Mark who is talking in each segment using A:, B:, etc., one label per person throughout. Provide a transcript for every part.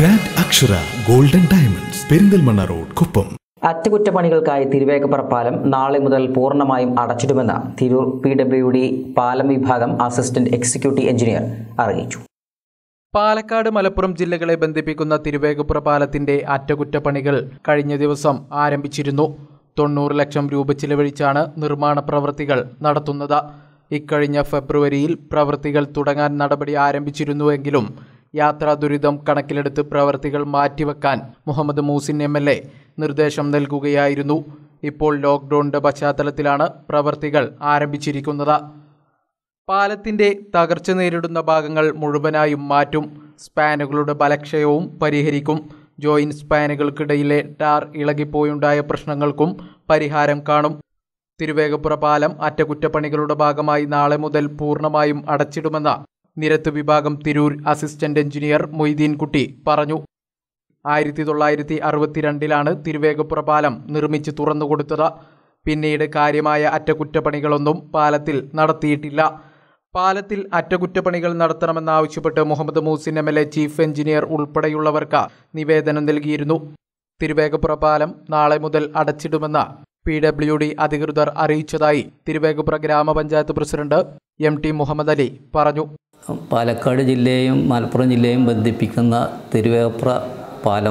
A: grand Akshara golden diamonds Perinthalmanna road കുപ്പം
B: അറ്റകുറ്റപ്പണികൾക്കായി തിരുവേഗപ്പുറ പാലം നാളെ മുതൽ പൂർണ്ണമായും അടച്ചിടുമെന്ന് തിരൂർ പി ഡബ്ല്യു ഡി പാലം വിഭാഗം അസിസ്റ്റന്റ് എക്സിക്യൂട്ടീവ് എഞ്ചിനീയർ അറിയിച്ചു
C: പാലക്കാട് മലപ്പുറം ജില്ലകളെ ബന്ധിപ്പിക്കുന്ന തിരുവേഗപ്പുറ പാലത്തിന്റെ അറ്റകുറ്റപ്പണികൾ കഴിഞ്ഞ ദിവസം ആരംഭിച്ചിരുന്നു തൊണ്ണൂറ് ലക്ഷം രൂപ ചിലവഴിച്ചാണ് നിർമ്മാണ പ്രവൃത്തികൾ നടത്തുന്നത് ഇക്കഴിഞ്ഞ ഫെബ്രുവരിയിൽ പ്രവൃത്തികൾ തുടങ്ങാൻ നടപടി ആരംഭിച്ചിരുന്നുവെങ്കിലും യാത്രാ ദുരിതം കണക്കിലെടുത്ത് പ്രവൃത്തികൾ മാറ്റിവെക്കാൻ Muhammad Muhsin M L A നിർദ്ദേശം നൽകുകയായിരുന്നു ഇപ്പോൾ ലോക്ക്ഡൌണിന്റെ പശ്ചാത്തലത്തിലാണ് പ്രവൃത്തികൾ ആരംഭിച്ചിരിക്കുന്നത് പാലത്തിന്റെ തകർച്ച നേരിടുന്ന ഭാഗങ്ങൾ മുഴുവനായും മാറ്റും സ്പാനുകളുടെ ബലക്ഷയവും പരിഹരിക്കും ജോയിന്റ് സ്പാനുകൾക്കിടയിലെ ടാർ ഇളകിപ്പോയുണ്ടായ പ്രശ്നങ്ങൾക്കും പരിഹാരം കാണും തിരുവേഗപ്പുറ പാലം അറ്റകുറ്റപ്പണികളുടെ ഭാഗമായി നാളെ മുതൽ പൂർണ്ണമായും അടച്ചിടുമെന്ന് നിരത്ത് വിഭാഗം തിരൂർ അസിസ്റ്റന്റ് എഞ്ചിനീയർ മൊയ്തീൻ കുട്ടി പറഞ്ഞു ആയിരത്തി തൊള്ളായിരത്തി അറുപത്തിരണ്ടിലാണ് തിരുവേഗപ്പുറ പാലം നിർമ്മിച്ച് തുറന്നുകൊടുത്തത് പിന്നീട് കാര്യമായ അറ്റകുറ്റപ്പണികളൊന്നും പാലത്തിൽ നടത്തിയിട്ടില്ല പാലത്തിൽ അറ്റകുറ്റപ്പണികൾ നടത്തണമെന്നാവശ്യപ്പെട്ട് Muhammad Muhsin M L A chief engineer ഉൾപ്പെടെയുള്ളവർക്ക് നിവേദനം നൽകിയിരുന്നു തിരുവേഗപ്പുറ പാലം നാളെ മുതൽ അടച്ചിടുമെന്ന് പി ഡബ്ല്യു ഡി അധികൃതർ അറിയിച്ചതായി തിരുവേഗപ്പുറ ഗ്രാമപഞ്ചായത്ത് president M T Muhammad Ali പറഞ്ഞു
D: പാലക്കാട് ജില്ലയെയും മലപ്പുറം ജില്ലയെയും ബന്ധിപ്പിക്കുന്ന തിരുവേപ്ര പാലം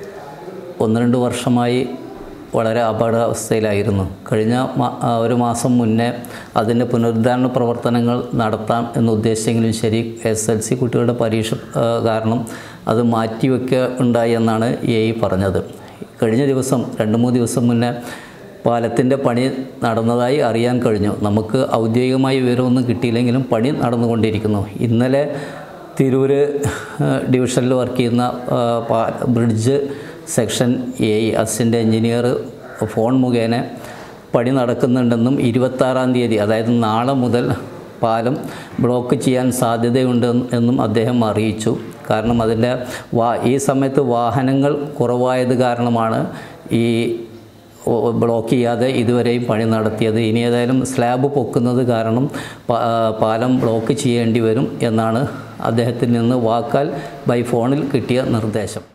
D: ഒന്ന് രണ്ട് വർഷമായി വളരെ അപകടാവസ്ഥയിലായിരുന്നു കഴിഞ്ഞ മാ- ആ, ഒരു മാസം മുന്നേ അതിൻ്റെ പുനരുദ്ധാരണ പ്രവർത്തനങ്ങൾ നടത്താം എന്ന് ഉദ്ദേശിച്ചെങ്കിലും ശരി എസ് എൽ സി കുട്ടികളുടെ പരീക്ഷ ആ, കാരണം അത് മാറ്റിവെക്കുക ഉണ്ടായി എന്നാണ് എ ഇ പറഞ്ഞത് കഴിഞ്ഞ ദിവസം രണ്ട് മൂന്ന് ദിവസം മുന്നേ പാലത്തിൻ്റെ പണി നടന്നതായി അറിയാൻ കഴിഞ്ഞു നമുക്ക് ഔദ്യോഗികമായി വിവരമൊന്നും കിട്ടിയില്ലെങ്കിലും പണി നടന്നുകൊണ്ടിരിക്കുന്നു ഇന്നലെ തിരൂര് ഏഹ്, ഡിവിഷനിൽ വർക്ക് ചെയ്യുന്ന ആ, പാ- bridge section A assistant engineer phone മുഖേന പണി നടക്കുന്നുണ്ടെന്നും ഇരുപത്താറാം തീയതി അതായത് നാളെ മുതൽ പാലം ബ്ലോക്ക് ചെയ്യാൻ സാധ്യതയുണ്ട് എന്നും അദ്ദേഹം അറിയിച്ചു കാരണം അതിൻ്റെ വാ ഈ സമയത്ത് വാഹനങ്ങൾ കുറവായത് കാരണമാണ് ഈ ഒ- ബ്ലോക്ക് ചെയ്യാതെ ഇതുവരെയും പണി നടത്തിയത് ഇനി ഏതായാലും സ്ലാബ് പൊക്കുന്നത് കാരണം പ- ആ, പാലം ബ്ലോക്ക് ചെയ്യേണ്ടി വരും എന്നാണ് അദ്ദേഹത്തിൽ നിന്ന് വാക്കാൽ ബൈ ഫോണിൽ കിട്ടിയ നിർദ്ദേശം